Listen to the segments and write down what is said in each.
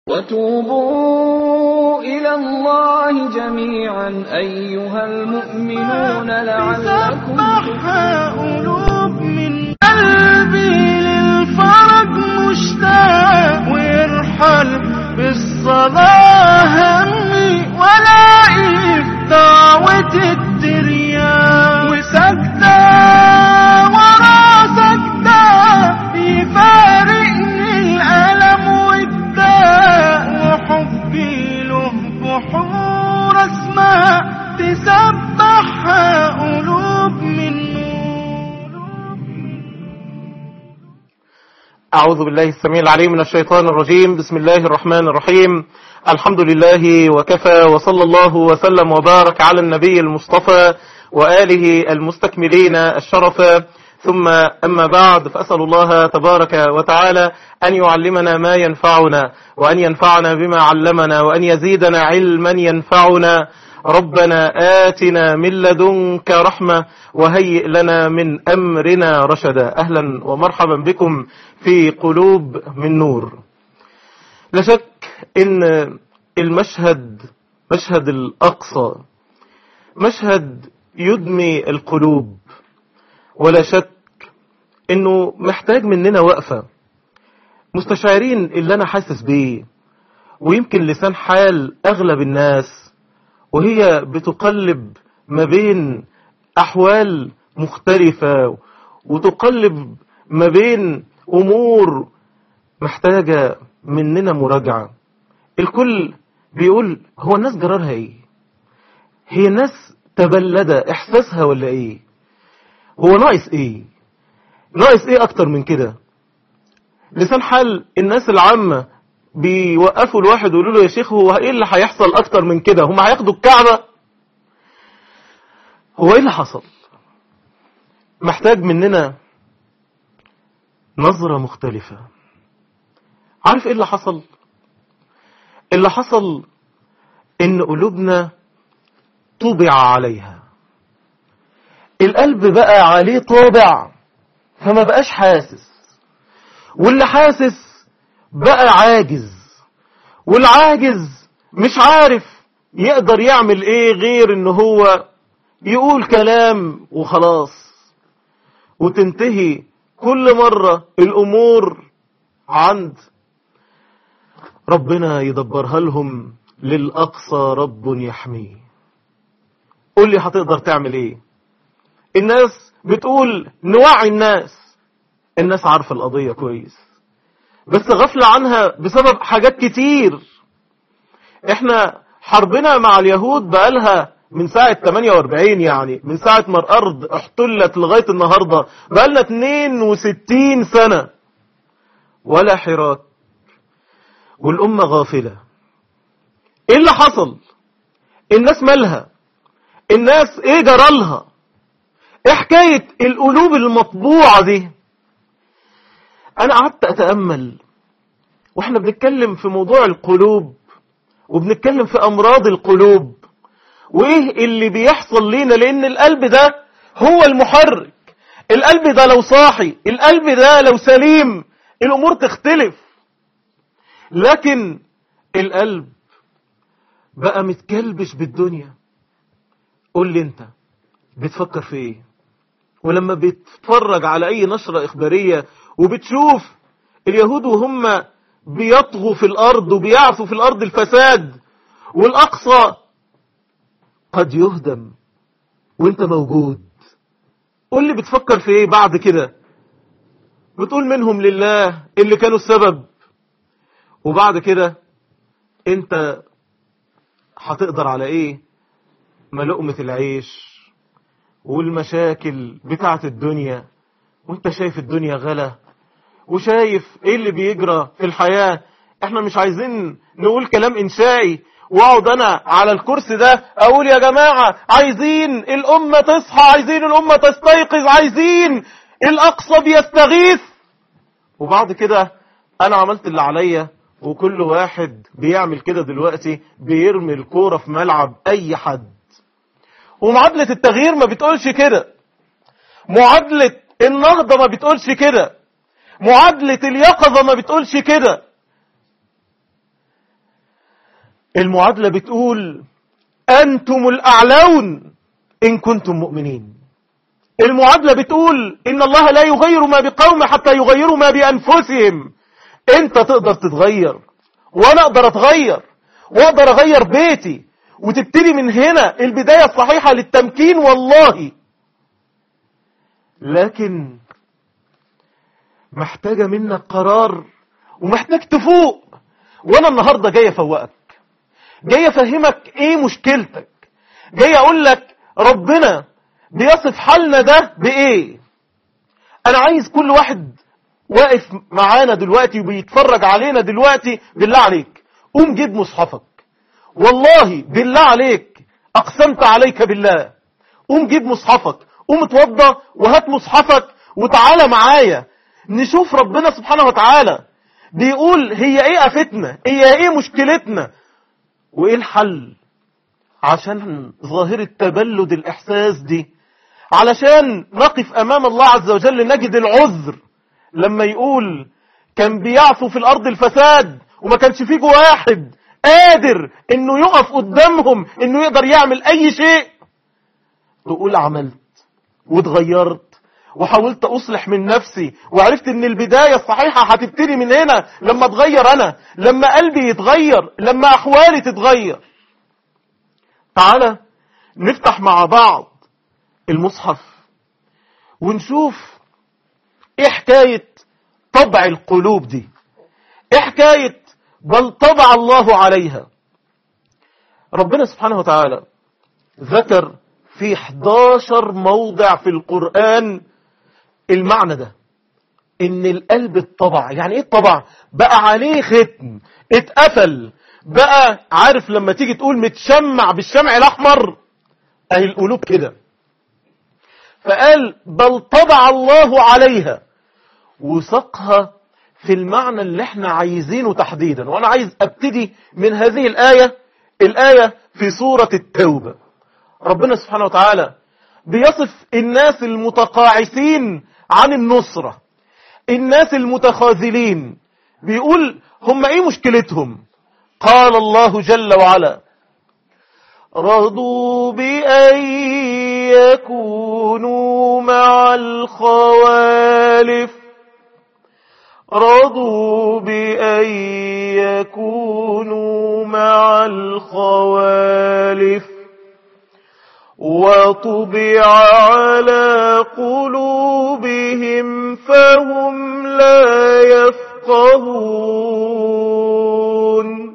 وتوبوا إلى الله جميعا أيها المؤمنون لعلكم تسبح قلوب من قلبي للفرج مشتاق ويرحل بالصلاة همي ولاقي في دعوة الترياق وسجدة ورا سجدة يفارقني الألم والداء وحبي له بحور أسماء تسبح قلوب من نور أعوذ بالله السميع العليم من الشيطان الرجيم بسم الله الرحمن الرحيم الحمد لله وكفى وصلى الله وسلم وبارك على النبي المصطفى وآله المستكملين الشرف ثم أما بعد فأسأل الله تبارك وتعالى أن يعلمنا ما ينفعنا وأن ينفعنا بما علمنا وأن يزيدنا علما ينفعنا ربنا آتنا من لدنك رحمة وهيئ لنا من أمرنا رشدا أهلا ومرحبا بكم في قلوب من نور لا شك إن المشهد مشهد الأقصى مشهد يدمي القلوب ولا شك إنه محتاج مننا وقفة مستشعرين اللي أنا حاسس بيه ويمكن لسان حال أغلب الناس وهي بتقلب ما بين أحوال مختلفة وتقلب ما بين أمور محتاجة مننا مراجعة الكل بيقول هو الناس جرارها ايه هي الناس تبلدة احساسها ولا ايه هو ناقص ايه ناقص ايه اكتر من كده لسان حال الناس العامة بيوقفوا الواحد ويقولوا له يا شيخ هو ايه اللي هيحصل اكتر من كده هم هياخدوا الكعبة هو ايه اللي حصل محتاج مننا نظرة مختلفة عارف ايه اللي حصل اللي حصل ان قلوبنا طبع عليها القلب بقى عليه طابع فما بقاش حاسس واللي حاسس بقى عاجز والعاجز مش عارف يقدر يعمل ايه غير ان هو يقول كلام وخلاص وتنتهي كل مرة الامور عند ربنا يدبرها لهم للأقصى رب يحميه قول لي هتقدر تعمل ايه الناس بتقول نوعي الناس الناس عارفة القضية كويس بس غفلة عنها بسبب حاجات كتير احنا حربنا مع اليهود بقالها من ساعة 48 يعني من ساعة ما الأرض احتلت لغاية النهاردة بقالنا 62 سنة ولا حراك والأمة غافلة ايه اللي حصل الناس مالها الناس ايه جرالها ايه حكاية القلوب المطبوعة دي انا قعدت اتأمل واحنا بنتكلم في موضوع القلوب وبنتكلم في امراض القلوب وايه اللي بيحصل لينا لان القلب ده هو المحرك القلب ده لو صاحي القلب ده لو سليم الامور تختلف لكن القلب بقى متكلبش بالدنيا قول لي انت بتفكر في ايه ولما بتتفرج على اي نشرة اخبارية وبتشوف اليهود وهم بيطغوا في الارض وبيعثوا في الارض الفساد والاقصى قد يهدم وانت موجود قول لي بتفكر في ايه بعد كده بتقول منهم لله اللي كانوا السبب وبعد كده انت هتقدر على ايه ما لقمة العيش والمشاكل بتاعة الدنيا وانت شايف الدنيا غلا وشايف ايه اللي بيجرى في الحياة احنا مش عايزين نقول كلام انشائي واقعد انا على الكرسي ده اقول يا جماعة عايزين الامة تصحى عايزين الامة تستيقظ عايزين الاقصى بيستغيث وبعد كده انا عملت اللي عليا وكل واحد بيعمل كده دلوقتي بيرمي الكورة في ملعب اي حد ومعادلة التغيير ما بتقولش كده معادلة النهضة ما بتقولش كده معادلة اليقظة ما بتقولش كده المعادلة بتقول أنتم الأعلون إن كنتم مؤمنين المعادلة بتقول إن الله لا يغير ما بقوم حتى يغيروا ما بأنفسهم أنت تقدر تتغير وأنا أقدر أتغير وأقدر أغير بيتي وتبتدي من هنا البداية الصحيحة للتمكين والله لكن محتاجة منك قرار ومحتاج تفوق وانا النهاردة جاي افوقك جاي افهمك ايه مشكلتك جاي اقول لك ربنا بيصف حالنا ده بايه انا عايز كل واحد واقف معانا دلوقتي وبيتفرج علينا دلوقتي بالله عليك قوم جيب مصحفك والله بالله عليك اقسمت عليك بالله قوم جيب مصحفك قوم اتوضى وهات مصحفك وتعالى معايا نشوف ربنا سبحانه وتعالى بيقول هي ايه افتنا هي ايه مشكلتنا وايه الحل عشان ظاهرة تبلد الاحساس دي علشان نقف امام الله عز وجل نجد العذر لما يقول كان بيعصوا في الارض الفساد وما كانش فيه واحد قادر انه يقف قدامهم انه يقدر يعمل اي شيء تقول عملت واتغيرت وحاولت اصلح من نفسي وعرفت ان البداية الصحيحة هتبتدي من هنا لما اتغير انا لما قلبي يتغير لما احوالي تتغير تعالى نفتح مع بعض المصحف ونشوف ايه حكاية طبع القلوب دي ايه حكاية بل طبع الله عليها ربنا سبحانه وتعالى ذكر في 11 موضع في القرآن المعنى ده ان القلب اتطبع يعني ايه اتطبع بقى عليه ختم اتقفل بقى عارف لما تيجي تقول متشمع بالشمع الاحمر اهي القلوب كده فقال بل طبع الله عليها وسقها في المعنى اللي احنا عايزينه تحديدا وانا عايز ابتدي من هذه الآية الآية في سورة التوبة ربنا سبحانه وتعالى بيصف الناس المتقاعسين عن النصرة الناس المتخاذلين بيقول هم ايه مشكلتهم قال الله جل وعلا رضوا بأن يكونوا مع الخوالف رضوا بأن يكونوا مع الخوالف وطبع على قلوبهم فهم لا يفقهون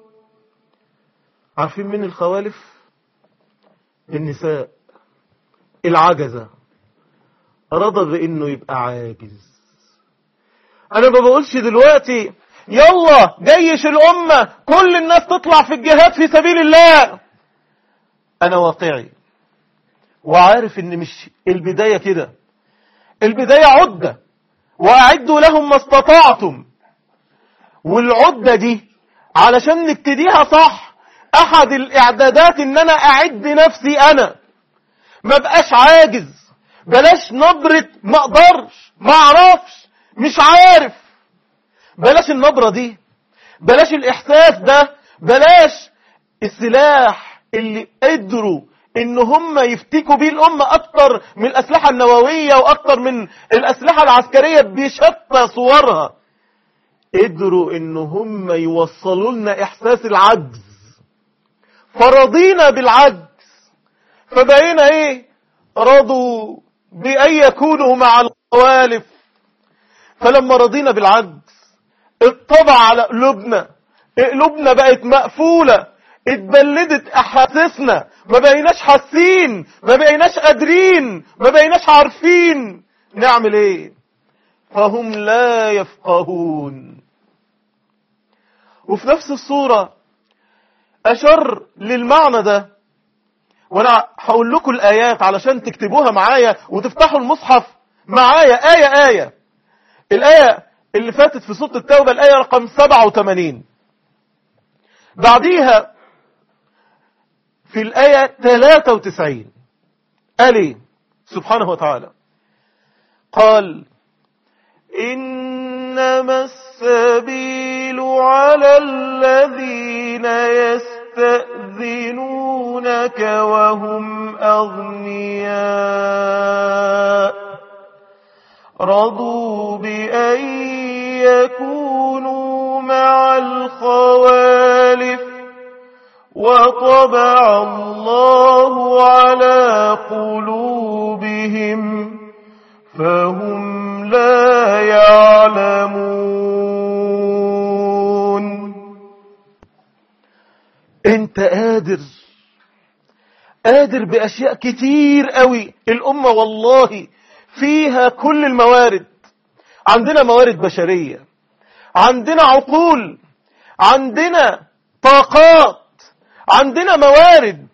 عارفين من الخوالف النساء العجزة رضى بانه يبقى عاجز انا ما بقولش دلوقتي يلا جيش الامة كل الناس تطلع في الجهاد في سبيل الله انا واقعي وعارف ان مش البداية كده البداية عدة واعدوا لهم ما استطعتم والعدة دي علشان نبتديها صح احد الاعدادات ان انا اعد نفسي انا ما بقاش عاجز بلاش نبرة ما اقدرش ما اعرفش مش عارف بلاش النبرة دي بلاش الاحساس ده بلاش السلاح اللي قدروا ان هم يفتكوا بيه الامة اكتر من الاسلحة النووية واكتر من الاسلحة العسكرية بشتى صورها قدروا ان هم يوصلوا لنا احساس العجز فرضينا بالعجز فبقينا ايه رضوا بأن يكونوا مع القوالف فلما رضينا بالعجز اتطبع على قلوبنا قلوبنا بقت مقفولة اتبلدت احاسيسنا ما بقيناش حاسين ما بقيناش قادرين ما بقيناش عارفين نعمل ايه فهم لا يفقهون وفي نفس الصورة اشر للمعنى ده وانا هقول لكم الايات علشان تكتبوها معايا وتفتحوا المصحف معايا آية آية الآية اللي فاتت في سورة التوبة الآية رقم 87 بعديها في الآية 93 قال ايه سبحانه وتعالى قال إنما السبيل على الذين يسرون يستأذنونك وهم أغنياء رضوا بأن يكونوا مع الخوالف وطبع الله على قلوبهم فهم لا يعلمون انت قادر قادر باشياء كتير قوي الامة والله فيها كل الموارد عندنا موارد بشرية عندنا عقول عندنا طاقات عندنا موارد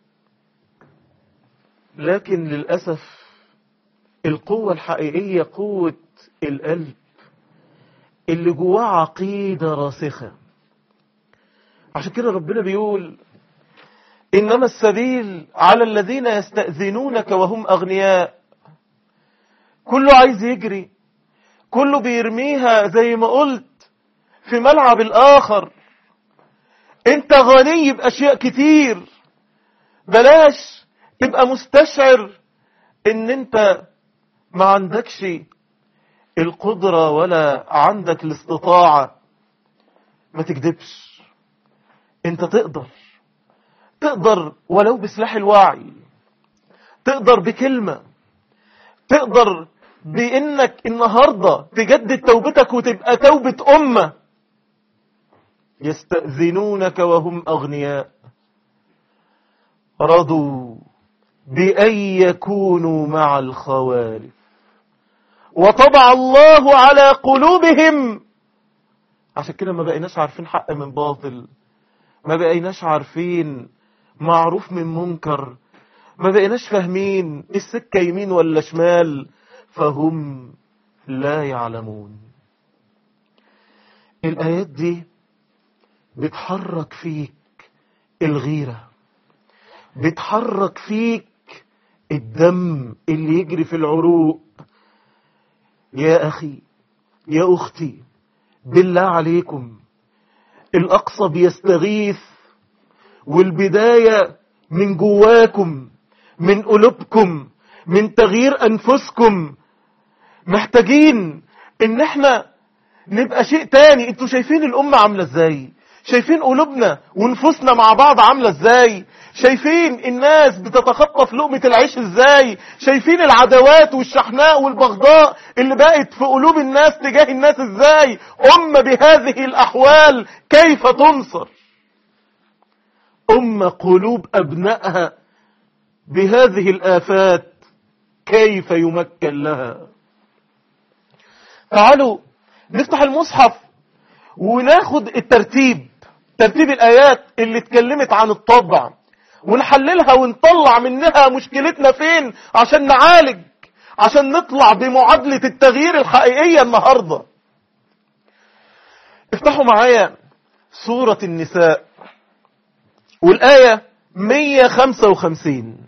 لكن للأسف القوة الحقيقية قوة القلب اللي جواه عقيدة راسخة عشان كده ربنا بيقول إنما السبيل على الذين يستأذنونك وهم أغنياء كله عايز يجري كله بيرميها زي ما قلت في ملعب الآخر انت غني بأشياء كتير بلاش تبقى مستشعر ان انت ما عندكش القدرة ولا عندك الاستطاعة ما تكذبش انت تقدر تقدر ولو بسلاح الوعي تقدر بكلمة تقدر بانك النهاردة تجدد توبتك وتبقى توبة امة يستأذنونك وهم أغنياء رضوا بأن يكونوا مع الخوالف وطبع الله على قلوبهم عشان كده ما بقيناش عارفين حق من باطل ما بقيناش عارفين معروف من منكر ما بقيناش فاهمين السكة يمين ولا شمال فهم لا يعلمون الآيات دي بتحرك فيك الغيرة بتحرك فيك الدم اللي يجري في العروق يا أخي يا أختي بالله عليكم الأقصى بيستغيث والبداية من جواكم من قلوبكم من تغيير أنفسكم محتاجين ان احنا نبقى شيء تاني انتوا شايفين الأمة عاملة ازاي شايفين قلوبنا ونفوسنا مع بعض عاملة ازاي شايفين الناس بتتخطف لقمة العيش ازاي شايفين العداوات والشحناء والبغضاء اللي بقت في قلوب الناس تجاه الناس ازاي أمة بهذه الأحوال كيف تنصر أمة قلوب أبنائها بهذه الآفات كيف يمكن لها تعالوا نفتح المصحف وناخد الترتيب ترتيب الآيات اللي اتكلمت عن الطبع ونحللها ونطلع منها مشكلتنا فين عشان نعالج عشان نطلع بمعادلة التغيير الحقيقية النهاردة افتحوا معايا سورة النساء والآية 155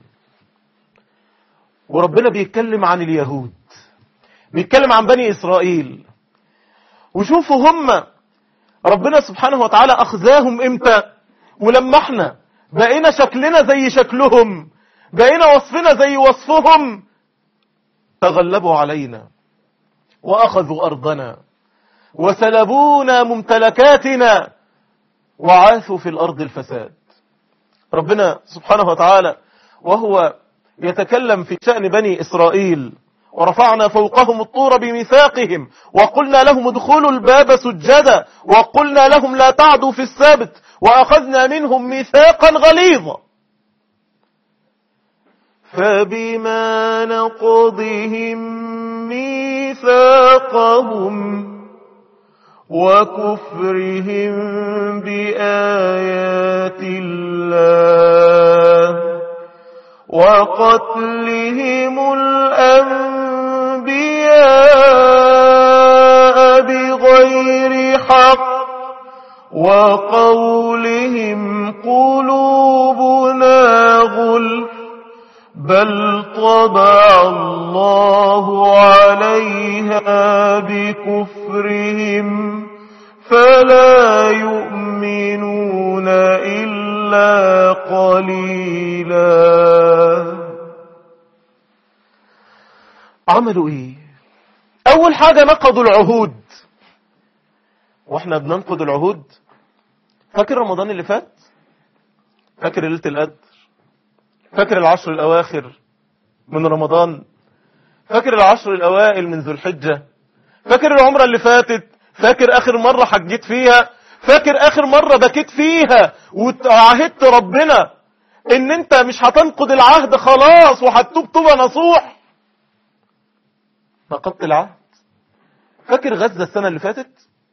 وربنا بيتكلم عن اليهود بيتكلم عن بني إسرائيل وشوفوا هم ربنا سبحانه وتعالى أخذاهم إمتى ولما احنا بقينا شكلنا زي شكلهم بقينا وصفنا زي وصفهم تغلبوا علينا وأخذوا أرضنا وسلبونا ممتلكاتنا وعاثوا في الأرض الفساد ربنا سبحانه وتعالى وهو يتكلم في شأن بني إسرائيل ورفعنا فوقهم الطور بميثاقهم وقلنا لهم ادخلوا الباب سجدا وقلنا لهم لا تعدوا في السبت وأخذنا منهم ميثاقا غليظا فبما نقضهم ميثاقهم وكفرهم بآيات الله وقتلهم الأنبياء بغير حق وقولهم قلوبنا غلف بل طبع الله عليها بكفرهم فلا يؤمنون إلا قليلا عملوا ايه اول حاجة نقضوا العهود واحنا بننقض العهود فاكر رمضان اللي فات فاكر ليلة القدر فاكر العشر الاواخر من رمضان فاكر العشر الاوائل من ذو الحجة فاكر العمرة اللي فاتت فاكر اخر مرة حجيت فيها فاكر اخر مرة بكيت فيها وعهدت ربنا ان انت مش هتنقض العهد خلاص وهتتوب توبة نصوح نقضت العهد فاكر غزة السنة اللي فاتت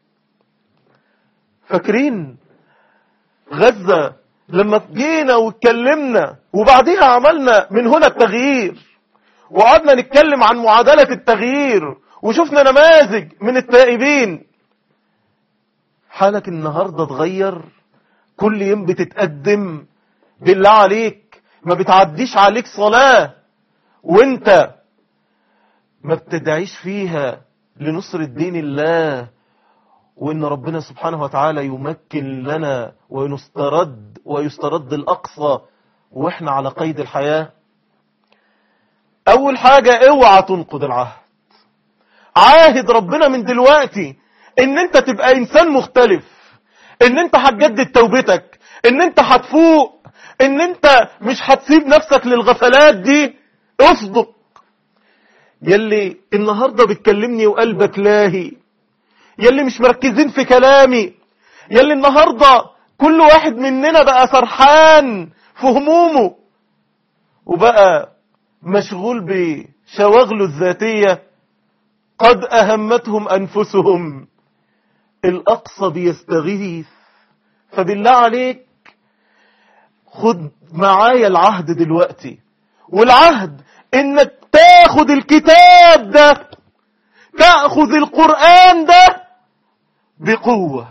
فاكرين غزة لما جينا واتكلمنا وبعديها عملنا من هنا التغيير وقعدنا نتكلم عن معادلة التغيير وشفنا نماذج من التائبين حالك النهاردة اتغير كل يوم بتتقدم بالله عليك ما بتعديش عليك صلاة وانت ما بتدعيش فيها لنصر الدين الله وان ربنا سبحانه وتعالى يمكن لنا ونسترد ويسترد الاقصى واحنا على قيد الحياة اول حاجة اوعى تنقض العهد عاهد ربنا من دلوقتي ان انت تبقى انسان مختلف ان انت هتجدد توبتك ان انت هتفوق ان انت مش هتسيب نفسك للغفلات دي اصدق يلي النهاردة بتكلمني وقلبك لاهي يلي مش مركزين في كلامي يلي النهاردة كل واحد مننا بقى سرحان في همومه وبقى مشغول بشواغله الذاتية قد أهمتهم أنفسهم الأقصى بيستغيث فبالله عليك خد معايا العهد دلوقتي والعهد انك تاخد الكتاب ده تأخذ القرآن ده بقوة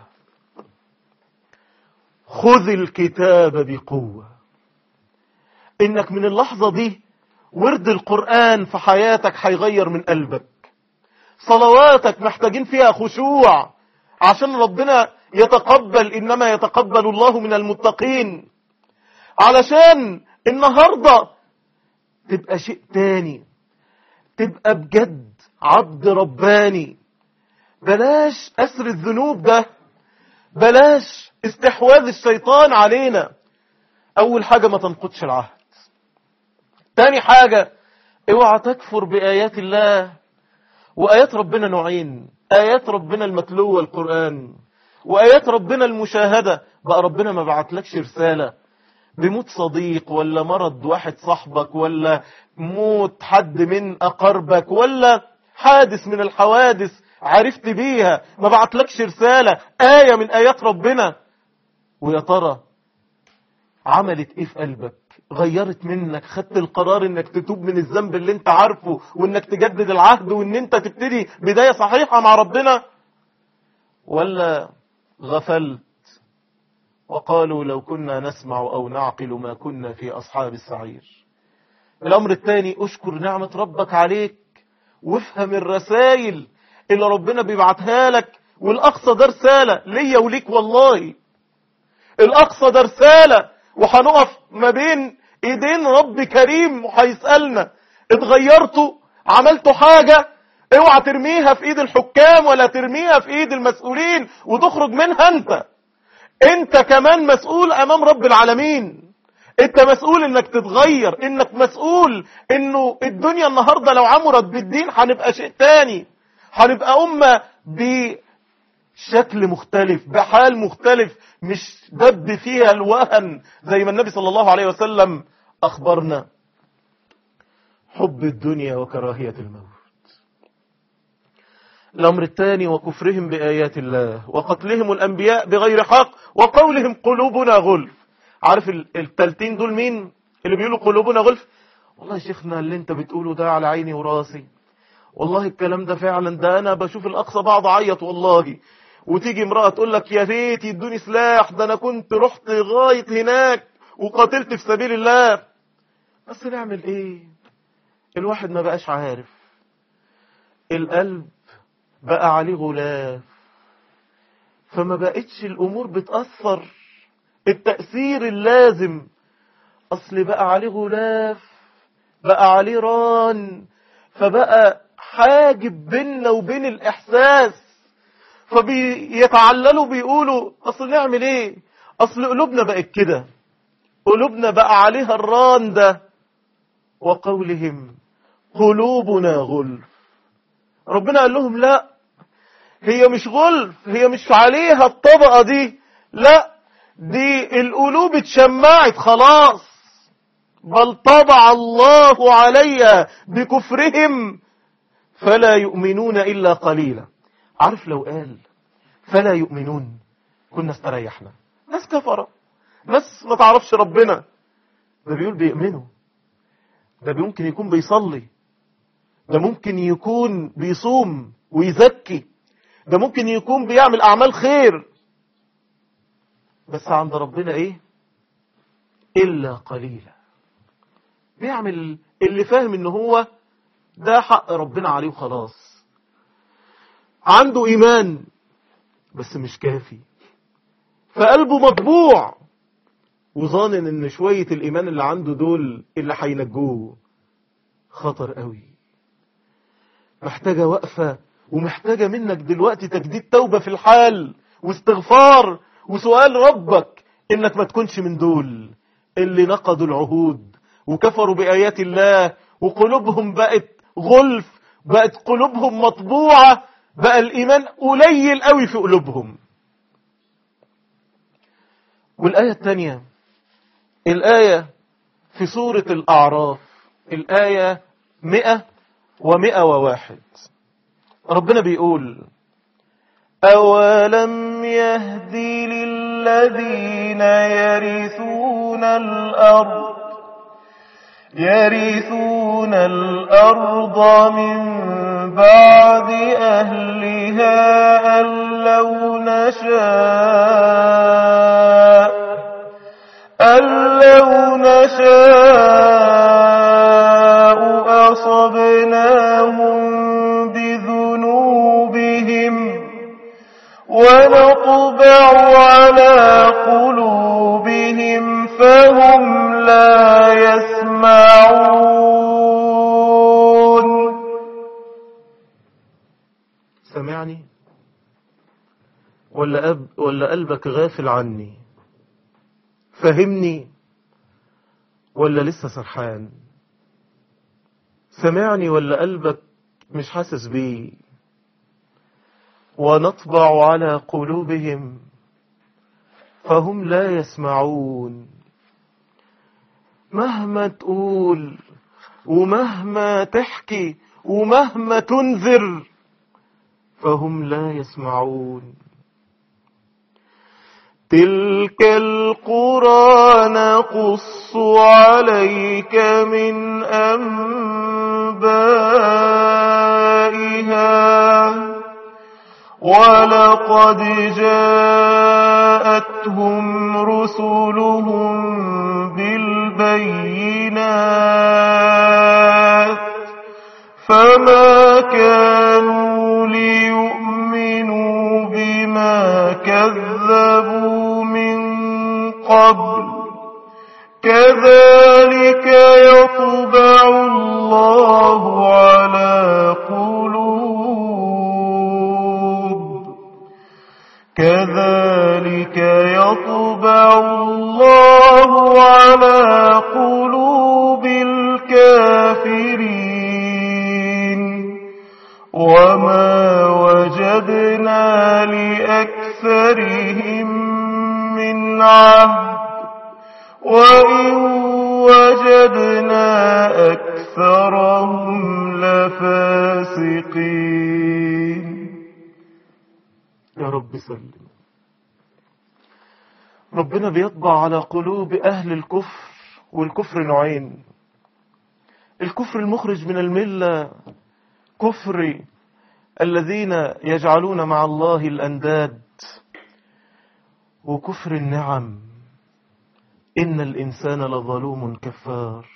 خذ الكتاب بقوة انك من اللحظة دي ورد القرآن في حياتك هيغير من قلبك صلواتك محتاجين فيها خشوع عشان ربنا يتقبل إنما يتقبل الله من المتقين علشان النهاردة تبقى شيء تاني تبقى بجد عبد رباني بلاش أسر الذنوب ده بلاش استحواذ الشيطان علينا أول حاجة ما تنقضش العهد تاني حاجة اوعى تكفر بآيات الله وآيات ربنا نوعين آيات ربنا المتلوة القرآن وآيات ربنا المشاهدة بقى ربنا ما بعتلكش رسالة بموت صديق ولا مرض واحد صاحبك ولا موت حد من أقربك ولا حادث من الحوادث عرفت بيها ما بعتلكش رسالة آية من آيات ربنا ويا ترى عملت ايه في قلبك غيرت منك خدت القرار انك تتوب من الذنب اللي انت عارفه وانك تجدد العهد وان انت تبتدي بداية صحيحة مع ربنا ولا غفلت وقالوا لو كنا نسمع او نعقل ما كنا في اصحاب السعير الامر الثاني اشكر نعمة ربك عليك وافهم الرسائل اللي ربنا بيبعتها لك والاقصى ده رسالة ليا وليك والله الاقصى ده رسالة وهنقف ما بين ايدين رب كريم وهيسألنا اتغيرتوا عملتوا حاجة اوعى ترميها في ايد الحكام ولا ترميها في ايد المسؤولين وتخرج منها انت انت كمان مسؤول امام رب العالمين انت مسؤول انك تتغير انك مسؤول انه الدنيا النهاردة لو عمرت بالدين هنبقى شيء تاني هنبقى امة بشكل مختلف بحال مختلف مش دب فيها الوهن زي ما النبي صلى الله عليه وسلم اخبرنا حب الدنيا وكراهية الموت الأمر الثاني وكفرهم بآيات الله وقتلهم الأنبياء بغير حق وقولهم قلوبنا غلف عارف التالتين دول مين اللي بيقولوا قلوبنا غلف والله يا شيخنا اللي انت بتقوله ده على عيني وراسي والله الكلام ده فعلا ده انا بشوف الاقصى بعض عيط والله وتيجي امرأة تقول لك يا ريت يدوني سلاح ده انا كنت رحت لغاية هناك وقاتلت في سبيل الله بس نعمل ايه الواحد ما بقاش عارف القلب بقى عليه غلاف فما بقتش الامور بتأثر التأثير اللازم أصل بقى عليه غلاف بقى عليه ران فبقى حاجب بيننا وبين الإحساس فبيتعللوا بيقولوا أصل نعمل إيه أصل قلوبنا بقت كده قلوبنا بقى عليها الران ده وقولهم قلوبنا غلف ربنا قال لهم لا هي مش غلف هي مش عليها الطبقة دي لا دي القلوب اتشمعت خلاص بل طبع الله عليها بكفرهم فلا يؤمنون إلا قليلا عارف لو قال فلا يؤمنون كنا استريحنا ناس كفرة ناس ما تعرفش ربنا ده بيقول بيؤمنوا ده ممكن يكون بيصلي ده ممكن يكون بيصوم ويزكي ده ممكن يكون بيعمل أعمال خير بس عند ربنا إيه إلا قليلا بيعمل اللي فاهم إن هو ده حق ربنا عليه وخلاص عنده إيمان بس مش كافي فقلبه مطبوع وظانن ان شوية الايمان اللي عنده دول اللي هينجوه خطر قوي محتاجة وقفة ومحتاجة منك دلوقتي تجديد توبة في الحال واستغفار وسؤال ربك انك ما تكونش من دول اللي نقضوا العهود وكفروا بآيات الله وقلوبهم بقت غلف بقت قلوبهم مطبوعة بقى الإيمان قليل قوي في قلوبهم والآية الثانية الآية في سورة الأعراف الآية مئة ومئة وواحد ربنا بيقول أولم يهدي للذين يرثون الأرض يرثون الأرض من بعد أهلها أن لو نشاء أن لو نشاء أصبناهم بذنوبهم ونطبع على قلوبهم فهم لا يسمعون سمعني ولا, أب ولا قلبك غافل عني فهمني ولا لسه سرحان سمعني ولا قلبك مش حاسس بيه ونطبع على قلوبهم فهم لا يسمعون مهما تقول ومهما تحكي ومهما تنذر فهم لا يسمعون تلك القرى نقص عليك من أنبائها ولقد جاءتهم رسلهم بالبينات فما كانوا ليؤمنوا بما كذبوا من قبل كذلك يطبع الله على قلوب كذلك يطبع الله على قلوب الكافرين وما وجدنا لأكثرهم من عهد وإن وجدنا أكثرهم لفاسقين يا رب سلم ربنا بيطبع على قلوب أهل الكفر والكفر نوعين الكفر المخرج من الملة كفر الذين يجعلون مع الله الأنداد وكفر النعم إن الإنسان لظلوم كفار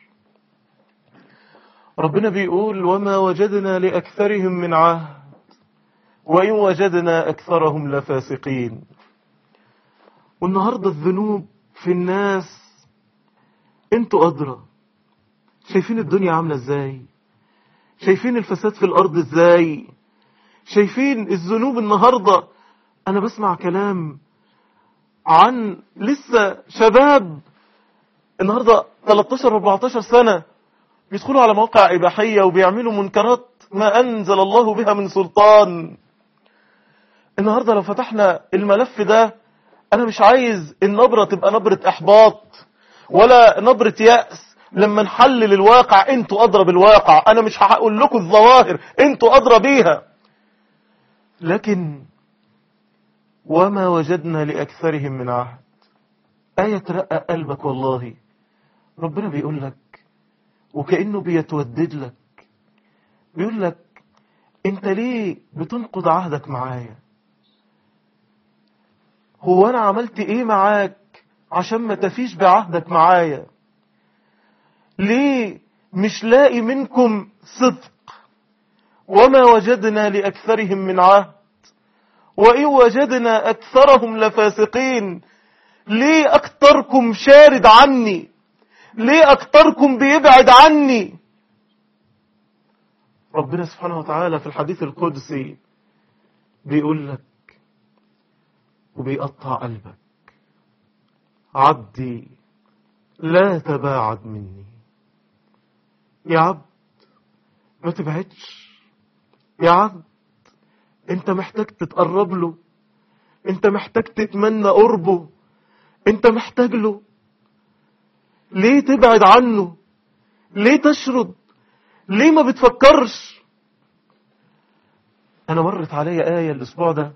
ربنا بيقول وما وجدنا لأكثرهم من عهد وإن وجدنا أكثرهم لفاسقين والنهاردة الذنوب في الناس انتوا أدرى شايفين الدنيا عاملة ازاي شايفين الفساد في الأرض ازاي شايفين الذنوب النهاردة أنا بسمع كلام عن لسه شباب النهاردة 13-14 سنة بيدخلوا على مواقع إباحية وبيعملوا منكرات ما أنزل الله بها من سلطان النهاردة لو فتحنا الملف ده أنا مش عايز النبرة تبقى نبرة إحباط ولا نبرة يأس لما نحلل الواقع انتوا أدرى بالواقع أنا مش هقول لكم الظواهر انتوا أدرى بيها لكن وما وجدنا لأكثرهم من عهد آية ترقى قلبك والله ربنا بيقول لك وكأنه بيتودد لك بيقول لك انت ليه بتنقض عهدك معايا هو انا عملت ايه معاك عشان ما تفيش بعهدك معايا ليه مش لاقي منكم صدق وما وجدنا لأكثرهم من عهد وإن وجدنا أكثرهم لفاسقين ليه أكثركم شارد عني ليه أكثركم بيبعد عني ربنا سبحانه وتعالى في الحديث القدسي بيقول لك وبيقطع قلبك عبدي لا تباعد مني يا عبد ما تبعدش يا عبد انت محتاج تتقرب له انت محتاج تتمنى قربه انت محتاج له ليه تبعد عنه ليه تشرد ليه ما بتفكرش انا مرت عليا آية الاسبوع ده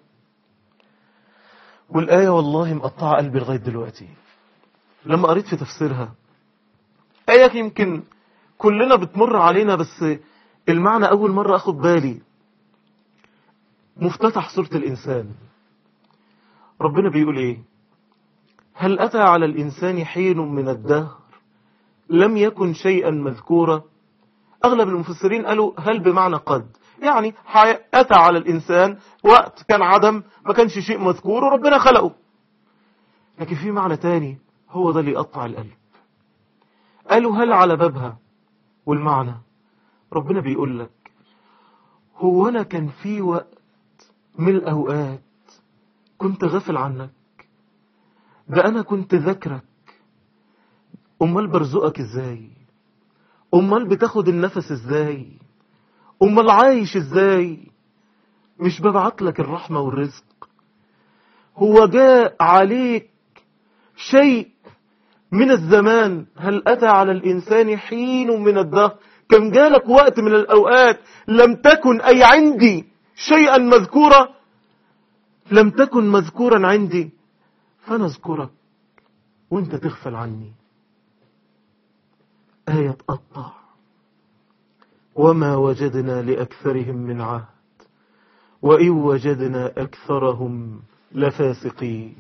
والآية والله مقطعة قلبي لغاية دلوقتي لما قريت في تفسيرها آية يمكن كلنا بتمر علينا بس المعنى أول مرة أخد بالي مفتتح سورة الإنسان ربنا بيقول إيه هل أتى على الإنسان حين من الدهر لم يكن شيئا مذكورا أغلب المفسرين قالوا هل بمعنى قد يعني أتى على الإنسان وقت كان عدم ما كانش شيء مذكور وربنا خلقه لكن في معنى تاني هو ده اللي يقطع القلب قالوا هل على بابها والمعنى ربنا بيقول لك هو أنا كان في وقت من الأوقات كنت غافل عنك ده أنا كنت ذكرك أمال برزقك إزاي أمال بتاخد النفس إزاي أمال عايش إزاي مش ببعت لك الرحمة والرزق هو جاء عليك شيء من الزمان هل أتى على الإنسان حين من الدهر كان جالك وقت من الأوقات لم تكن أي عندي شيئا مذكورا لم تكن مذكورا عندي فأنا أذكرك وانت تغفل عني آية تقطع وما وجدنا لأكثرهم من عهد وإن وجدنا أكثرهم لفاسقين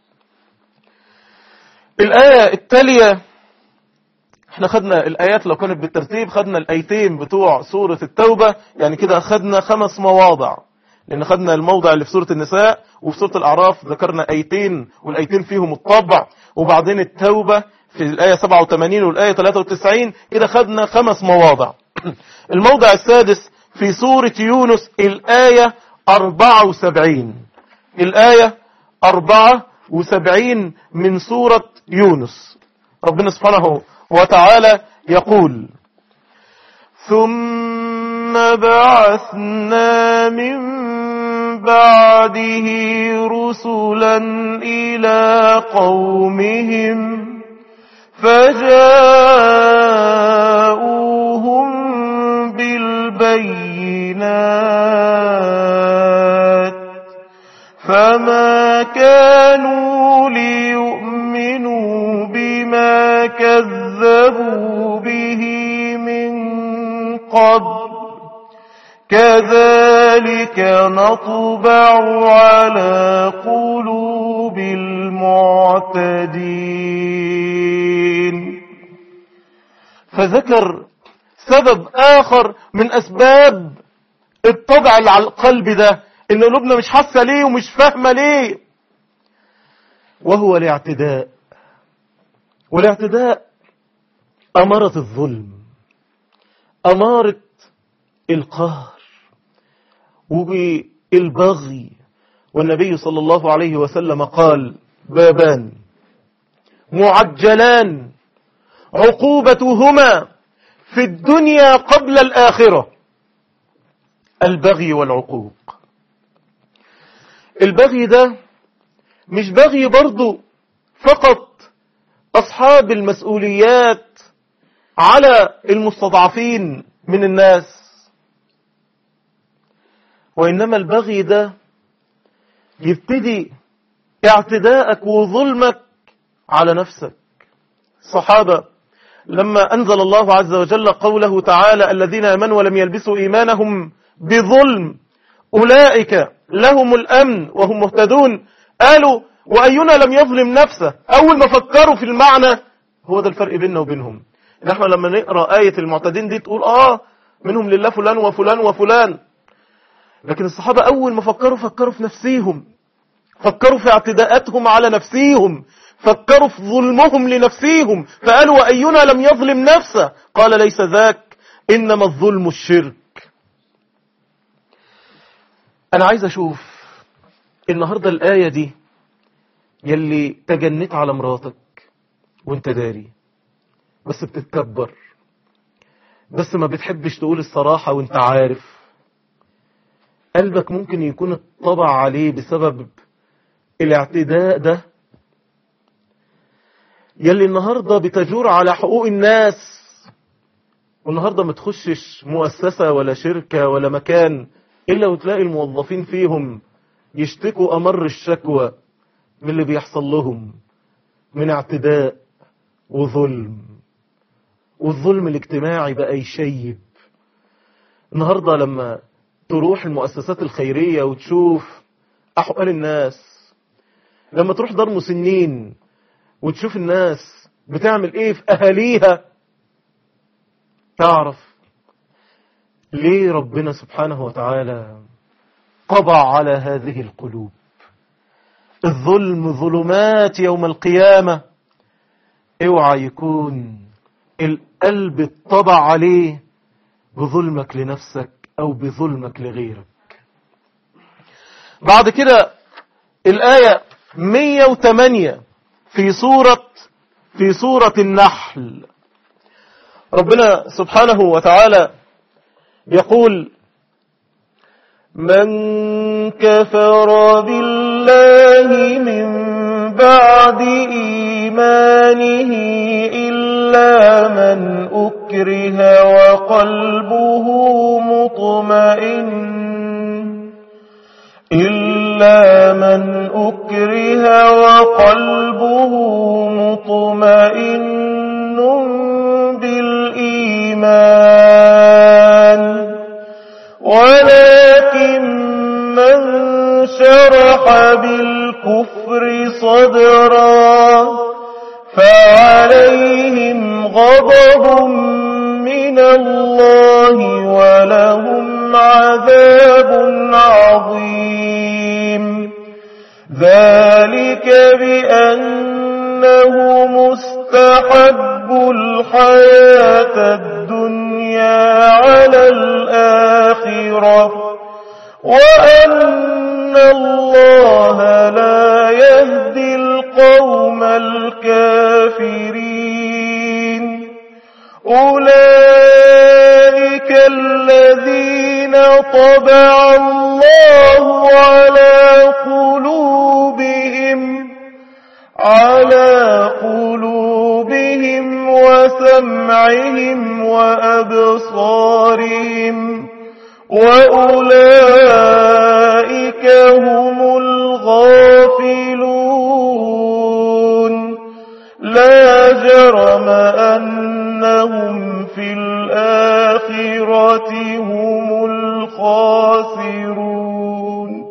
الآية التالية احنا خدنا الآيات لو كانت بالترتيب خدنا الآيتين بتوع سورة التوبة يعني كده خدنا خمس مواضع لأن خدنا الموضع اللي في سورة النساء وفي سورة الأعراف ذكرنا آيتين والآيتين فيهم الطبع وبعدين التوبة في الآية 87 والآية 93 كده خدنا خمس مواضع الموضع السادس في سورة يونس الآية 74 الآية 74 من سورة يونس ربنا سبحانه وتعالى يقول ثم بعثنا من بعده رسلا إلى قومهم فجاءوهم بالبينات فما كانوا ليؤمنوا بما كذبوا به من قبل كذلك نطبع على قلوب المعتدين فذكر سبب آخر من أسباب الطبع اللي على القلب ده إن قلوبنا مش حاسة ليه ومش فاهمة ليه وهو الاعتداء والاعتداء أمارة الظلم أمارة القهر وبالبغي والنبي صلى الله عليه وسلم قال بابان معجلان عقوبتهما في الدنيا قبل الآخرة البغي والعقوق البغي ده مش بغي برضو فقط أصحاب المسؤوليات على المستضعفين من الناس وإنما البغي ده يبتدي اعتداءك وظلمك على نفسك صحابة لما أنزل الله عز وجل قوله تعالى الذين آمنوا ولم يلبسوا إيمانهم بظلم أولئك لهم الأمن وهم مهتدون قالوا وأينا لم يظلم نفسه أول ما فكروا في المعنى هو ده الفرق بيننا وبينهم نحن لما نقرأ آية المعتدين دي تقول آه منهم لله فلان وفلان وفلان لكن الصحابة أول ما فكروا فكروا في نفسيهم فكروا في اعتداءاتهم على نفسيهم فكروا في ظلمهم لنفسيهم فقالوا وأينا لم يظلم نفسه قال ليس ذاك إنما الظلم الشرك أنا عايز أشوف النهاردة الآية دي يلي تجنت على مراتك وانت داري بس بتتكبر بس ما بتحبش تقول الصراحة وانت عارف قلبك ممكن يكون اتطبع عليه بسبب الاعتداء ده يلي النهاردة بتجور على حقوق الناس والنهاردة ما تخشش مؤسسة ولا شركة ولا مكان إلا وتلاقي الموظفين فيهم يشتكوا أمر الشكوى من اللي بيحصل لهم من اعتداء وظلم والظلم الاجتماعي بقى يشيب النهاردة لما تروح المؤسسات الخيرية وتشوف أحوال الناس لما تروح دار مسنين وتشوف الناس بتعمل ايه في أهاليها تعرف ليه ربنا سبحانه وتعالى طبع على هذه القلوب الظلم ظلمات يوم القيامة اوعى يكون القلب اتطبع عليه بظلمك لنفسك او بظلمك لغيرك بعد كده الآية 108 في سورة في سورة النحل ربنا سبحانه وتعالى يقول من كفر بالله من بعد إيمانه إلا من أكره وقلبه مطمئن إلا من أكره وقلبه مطمئن بالإيمان ولكن من شرح بالكفر صدرا فعليهم غضب من الله ولهم عذاب عظيم ذلك بأنه مستحب الحياة الدنيا على الآخرة وأن الله لا يهدي القوم الكافرين أولئك الذين طبع الله على قلوبهم على قلوبهم وسمعهم وأبصارهم وأولئك هم الغافلون لا جرم أنهم في الآخرة هم الخاسرون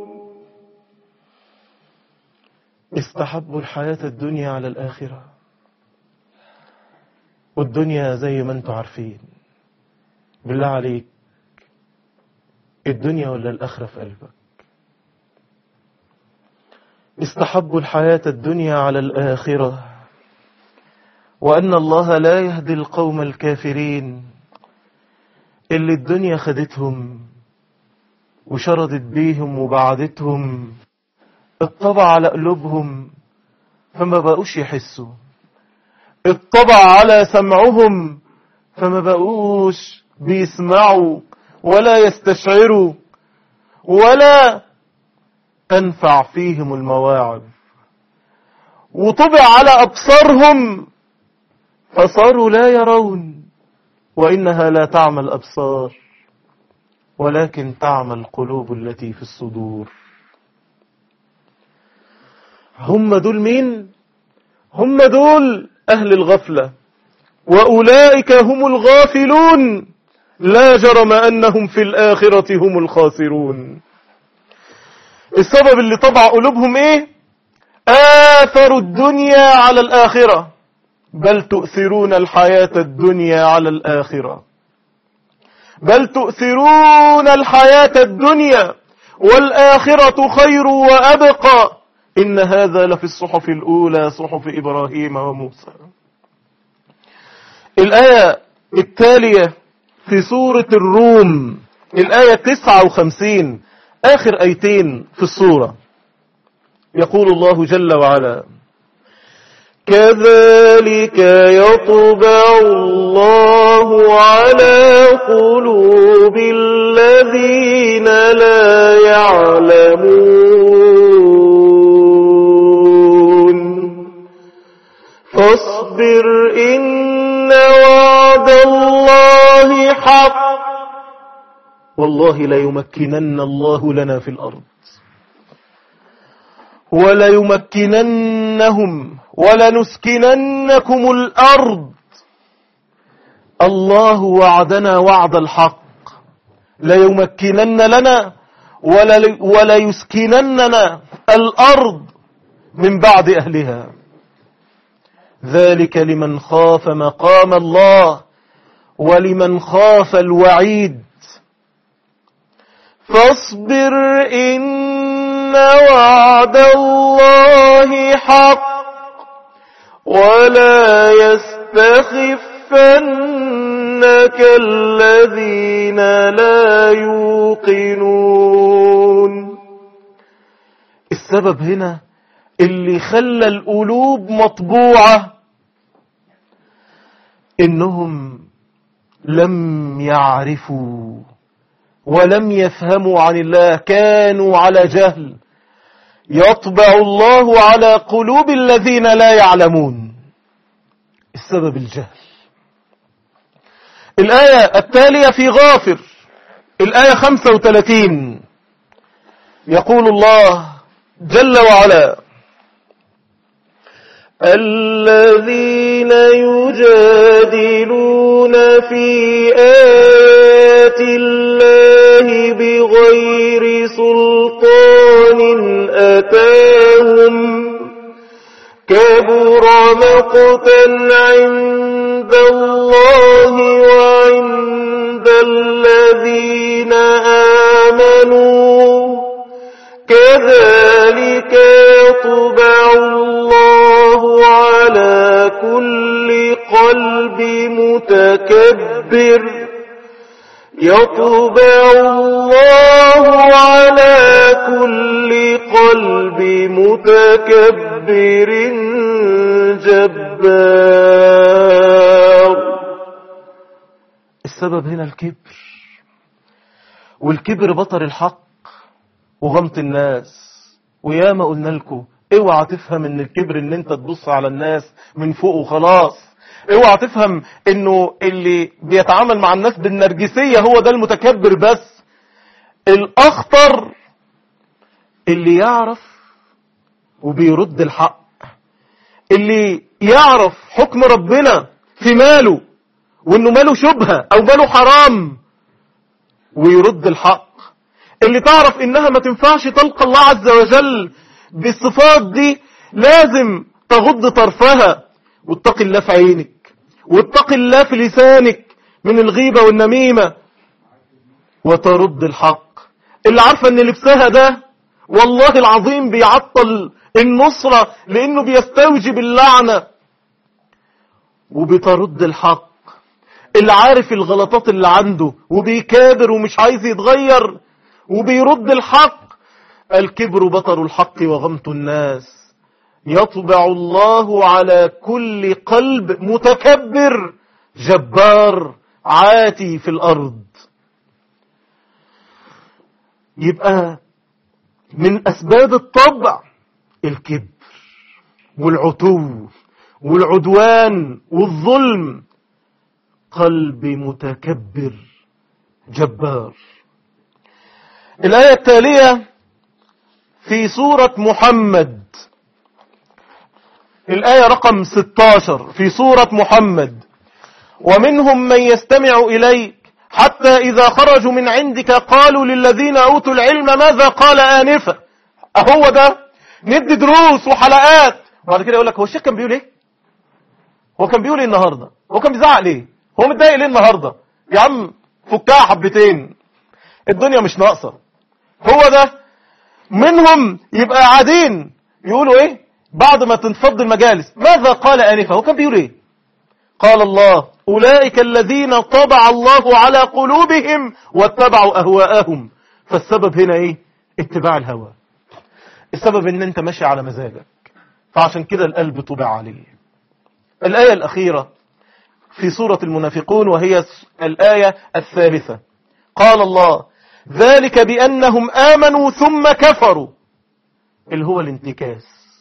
استحبوا الحياة الدنيا على الآخرة والدنيا زي ما انتم عارفين بالله عليك الدنيا ولا الآخرة في قلبك استحبوا الحياة الدنيا على الآخرة وأن الله لا يهدي القوم الكافرين اللي الدنيا خدتهم وشردت بيهم وبعدتهم الطبع على قلوبهم فما بقوش يحسوا الطبع على سمعهم فما بقوش بيسمعوا ولا يستشعروا ولا تنفع فيهم المواعظ وطبع على أبصارهم فصاروا لا يرون وإنها لا تعمى الأبصار ولكن تعمى القلوب التي في الصدور هم دول مين هم دول أهل الغفلة وأولئك هم الغافلون لا جرم أنهم في الآخرة هم الخاسرون السبب اللي طبع قلوبهم ايه آثروا الدنيا على الآخرة بل تؤثرون الحياة الدنيا على الآخرة بل تؤثرون الحياة الدنيا والآخرة خير وأبقى إن هذا لفي الصحف الأولى صحف إبراهيم وموسى الآية التالية في سورة الروم الآية 59 آخر آيتين في السورة يقول الله جل وعلا كذلك يطبع الله على قلوب الذين لا يعلمون فاصبر إن وعد الله حق والله ليمكنن الله لنا في الأرض وليمكننهم ولنسكننكم الأرض الله وعدنا وعد الحق ليمكنن لنا ول- وليسكنننا الأرض من بعد أهلها ذلك لمن خاف مقام الله ولمن خاف الوعيد فاصبر إن وعد الله حق ولا يستخفنك الذين لا يوقنون السبب هنا اللي خلى القلوب مطبوعة إنهم لم يعرفوا ولم يفهموا عن الله كانوا على جهل يطبع الله على قلوب الذين لا يعلمون السبب الجهل الآية التالية في غافر الآية 35 يقول الله جل وعلا الذين يجادلون في آيات الله بغير سلطان أتاهم كبر مقتا عند الله وعند الذين آمنوا كذلك يطبع الله على كل قلب متكبر يطبع الله على كل قلب متكبر جبار السبب هنا الكبر والكبر بطر الحق وغمط الناس وياما قلنا لكم اوعى تفهم ان الكبر ان انت تبص على الناس من فوق وخلاص اوعى تفهم انه اللي بيتعامل مع الناس بالنرجسية هو ده المتكبر بس الاخطر اللي يعرف وبيرد الحق اللي يعرف حكم ربنا في ماله وانه ماله شبهة او ماله حرام ويرد الحق اللي تعرف انها ما تنفعش تلقى الله عز وجل بالصفات دي لازم تغض طرفها واتق الله في عينك واتق الله في لسانك من الغيبة والنميمة وترد الحق اللي عارفة ان لبسها ده والله العظيم بيعطل النصرة لانه بيستوجب اللعنة وبترد الحق اللي عارف الغلطات اللي عنده وبيكابر ومش عايز يتغير وبيرد الحق الكبر بطر الحق وغمط الناس يطبع الله على كل قلب متكبر جبار عاتي في الأرض يبقى من أسباب الطبع الكبر والعتو والعدوان والظلم قلب متكبر جبار الآية التالية في سورة محمد الآية رقم 16 في سورة محمد ومنهم من يستمع إليك حتى إذا خرجوا من عندك قالوا للذين أوتوا العلم ماذا قال آنفا أهو ده ندي دروس وحلقات وبعد كده يقول لك هو الشيخ كان بيقول ايه هو كان بيقول ايه النهاردة هو كان بيزعق ليه هو متضايق ليه النهاردة يا عم فكها حبتين الدنيا مش ناقصة هو ده منهم يبقى قاعدين يقولوا ايه بعد ما تنفض المجالس ماذا قال آنفا هو كان بيقول ايه قال الله أولئك الذين طبع الله على قلوبهم واتبعوا أهواءهم فالسبب هنا ايه اتباع الهوى السبب ان انت ماشي على مزاجك فعشان كده القلب طبع عليه الآية الأخيرة في سورة المنافقون وهي الآية الثالثة قال الله ذلك بأنهم آمنوا ثم كفروا اللي هو الانتكاس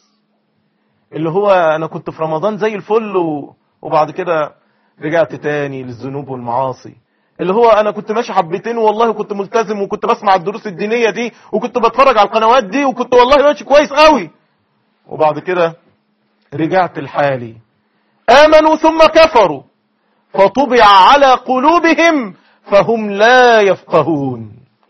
اللي هو أنا كنت في رمضان زي الفل و... وبعد كده رجعت تاني للذنوب والمعاصي اللي هو أنا كنت ماشي حبتين والله كنت ملتزم وكنت بسمع الدروس الدينية دي وكنت بتفرج على القنوات دي وكنت والله ماشي كويس قوي وبعد كده رجعت لحالي آمنوا ثم كفروا فطبع على قلوبهم فهم لا يفقهون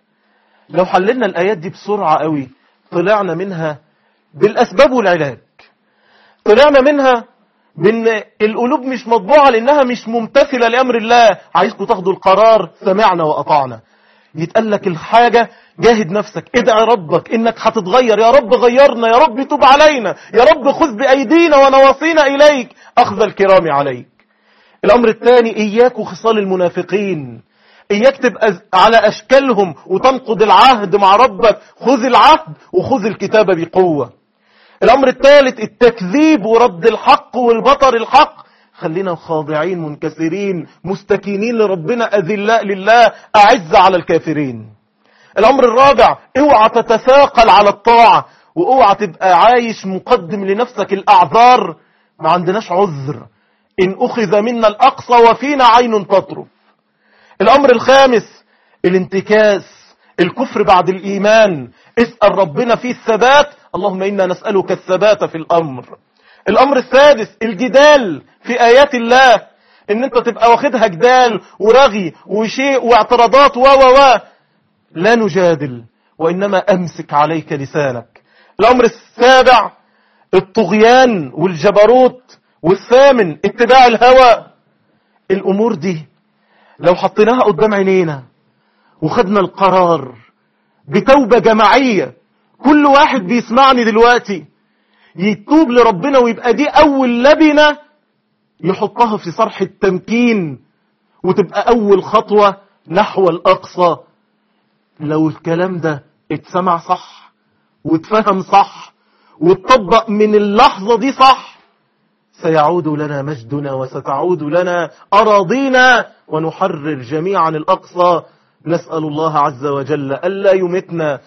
لو حللنا الآيات دي بسرعة قوي طلعنا منها بالأسباب والعلاج طلعنا منها بأن القلوب مش مطبوعة لأنها مش ممتثلة لأمر الله عايزكم تاخدوا القرار سمعنا وأطعنا يتقال لك الحاجة جاهد نفسك ادعي ربك انك هتتغير يا رب غيرنا يا رب توب علينا يا رب خذ بأيدينا ونواصينا إليك أخذ الكرام عليك الأمر الثاني إياك وخصال المنافقين إياك تبقى على أشكالهم وتنقض العهد مع ربك خذ العهد وخذ الكتاب بقوة الأمر الثالث التكذيب ورد الحق والبطر الحق خلينا خاضعين منكسرين مستكينين لربنا أذلاء لله أعز على الكافرين الأمر الرابع اوعى تتثاقل على الطاعة واوعى تبقى عايش مقدم لنفسك الأعذار ما عندناش عذر إن أخذ منا الأقصى وفينا عين تطرف الأمر الخامس الانتكاس الكفر بعد الإيمان اسأل ربنا فيه الثبات اللهم إنا نسألك الثبات في الأمر الأمر السادس الجدال في آيات الله إن أنت تبقى واخدها جدال ورغي وشيء واعتراضات و و و لا نجادل وإنما أمسك عليك لسانك الأمر السابع الطغيان والجبروت والثامن اتباع الهوى الأمور دي لو حطيناها قدام عينينا وخدنا القرار بتوبة جماعية كل واحد بيسمعني دلوقتي يتوب لربنا ويبقى دي أول لبنة يحطها في صرح التمكين وتبقى أول خطوة نحو الأقصى لو الكلام ده اتسمع صح واتفهم صح واتطبق من اللحظة دي صح سيعود لنا مجدنا وستعود لنا أراضينا ونحرر جميعا الأقصى نسأل الله عز وجل ألا يمتنا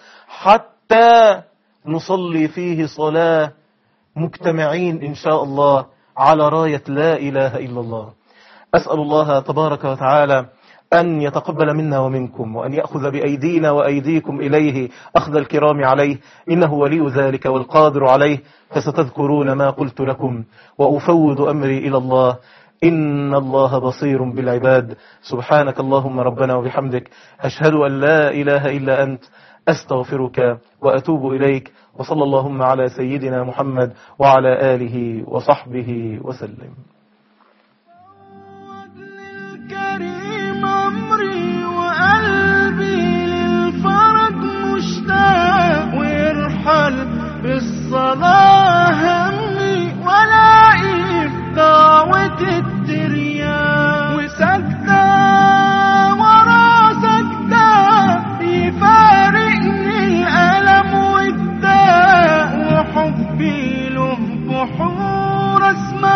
حتى نصلي فيه صلاة مجتمعين إن شاء الله على راية لا إله إلا الله أسأل الله تبارك وتعالى أن يتقبل منا ومنكم وأن يأخذ بأيدينا وأيديكم إليه أخذ الكرام عليه إنه ولي ذلك والقادر عليه فستذكرون ما قلت لكم وأفوض أمري إلى الله إن الله بصير بالعباد سبحانك اللهم ربنا وبحمدك أشهد أن لا إله إلا أنت أستغفرك وأتوب إليك وصلى اللهم على سيدنا محمد وعلى آله وصحبه وسلم الكريم أمري وقلبي للفرج مشتاق ويرحل بالصلاة همي ولاقي في دعوة الدين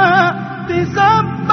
تسبح